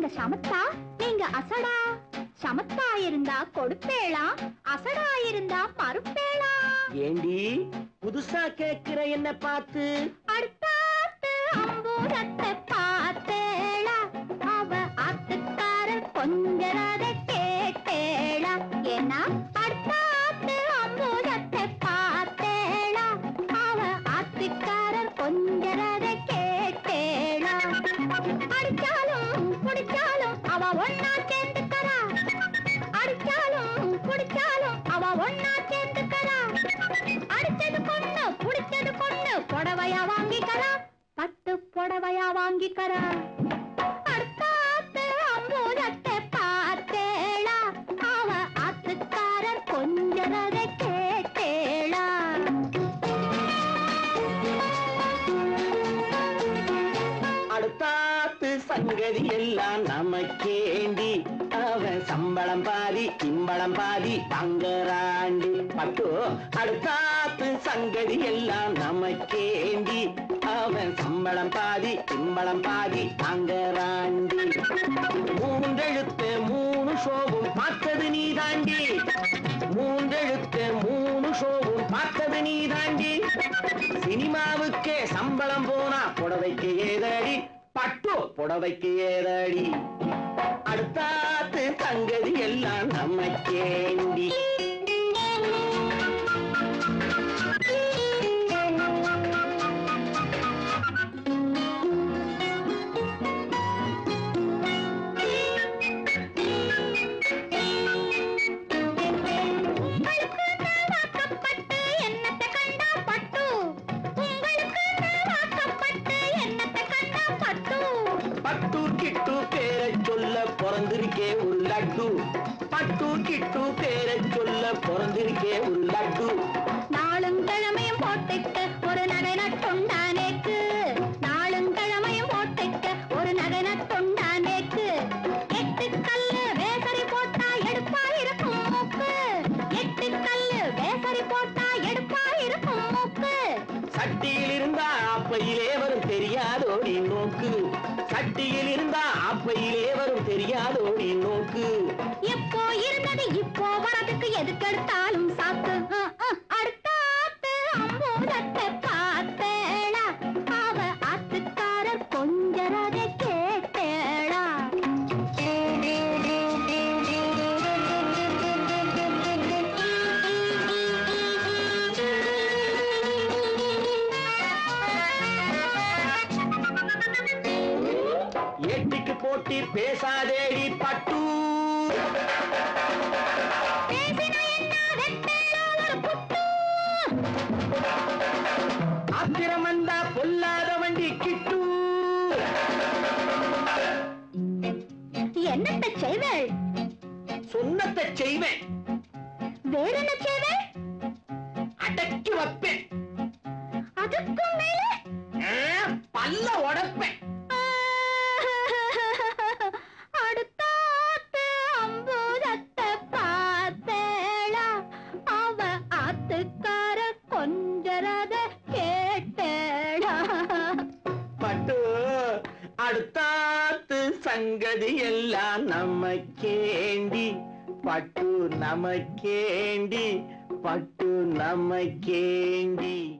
எங்க சமத்தா நீங்க அசடா சமத்தா இருந்தா கொடுப்பேளா அசடா இருந்தா மறுப்பேளா ஏண்டி புதுசா கேக்குற என்ன பார்த்து அடுத்தாத்து அம்பூரத்தை பார்த்தேளா அவ ஆத்துக்காரர் கொஞ்சரத கேட்டேளா ஏன்னா அடுத்தாத்து அம்பூரத்தை பார்த்தேளா அவ ஆத்துக்காரர் கொஞ்சரத கேட்டேளா அடிச்சாலும் குடிச்சாலும் அவ ஒன்னா சேர்ந்துக்கறா அடிச்சாலும் குடிச்சாலும் அவ ஒன்னா சேர்ந்துக்கறா அடிச்சது கொண்டு புடிச்சது கொண்டு புடவையா வாங்கிக்கறா பட்டு புடவையா வாங்கிக்கறா அர்த்தாத்து அம்பூதத்தை பார்த்தேளா அவ ஆத்துக்காரர் கொஞ்சரத கேட்டேளா அடுத்தாத்து சங்கதி எல்லாம் நமக்கேண்டி அவன் சம்பளம் பாதி கிம்பளம் பாதி தங்கராண்டி பட்டு அடுத்தாத்து சங்கதி எல்லாம் நமக்கேண்டி அவன் சம்பளம் பாதி கிம்பளம் பாதி தங்கராண்டி மூன்றெழுத்து மூணு ஷோவும் பார்த்தது நீ தாண்டி மூன்றெழுத்து மூணு ஷோவும் பார்த்தது நீ தாண்டி சினிமாவுக்கே சம்பளம் போனா புடவைக்கு ஏதடி பட்டு புடவைக்கு ஏதடி அடுத்தாத்து தங்கதி எல்லாம் நமக்கேண்டி உங்களுக்கு வாக்கப்பட்டு என்னத்தை கண்டா பட்டு உங்களுக்கு வாக்கப்பட்டு என்னத்தை கண்டா பட்டு பட்டு கிட்டு பேரை சொல்ல பிறந்திருக்கே ஒரு லட்டு பட்டு கிட்டு பேரை சொல்ல பிறந்திருக்கே ஒரு லட்டு நாளும் கிழமையும் போட்டுக்க ஒரு நகை நட்டுண்டானேக்கு நாளும் கிழமையும் போட்டுக்க ஒரு நகை நட்டுண்டானேக்கு எட்டு கல்லு வேசரி போட்டா எடுப்பா இருக்கும் மூக்கு எட்டு கல்லு வேசரி போட்டா எடுப்பா இருக்கும் மூக்கு சட்டியில் இருந்தா ஆப்பையிலே வரும் தெரியாதோடி நோக்கு சட்டியில் இருந்தா ஆப்பையிலே வரும் தெரியாதோடி நோக்கு எப்போ இருந்தது இப்போ வரதுக்கு எதுக்கெடுத்தாலும் சாக்கு அஹ், அஹ், அடுத்தாத்து அம்பூதத்தை பார்த்தேளா அவ ஆத்துக்காரர் கொஞ்சரத கேட்டேளா எட்டிக்கு போட்டி பேசாதேடி பட்டு பேசினா என்ன வெட்டேளா ஒரு குத்து ஆத்திரம் வந்தா பொல்லாத வண்டி கிட்டு என்னத்தை செய்வேள் சொன்னத்தை செய்வேன் வேற என்ன செய்வேள் அடக்கி வைப்பேன் அதுக்கும் மேலே ஆ, பல்ல உடைப்பேன் அடுத்தாத்து அம்புதத்தை பார்த்தேளா அவ ஆத்துக்கார கொஞ்சரத கேட்டேளா பட்டு அடுத்தாத்து சங்கதி எல்லாம் நமக்கேண்டி பட்டு நமக்கேண்டி பட்டு நமக்கேண்டி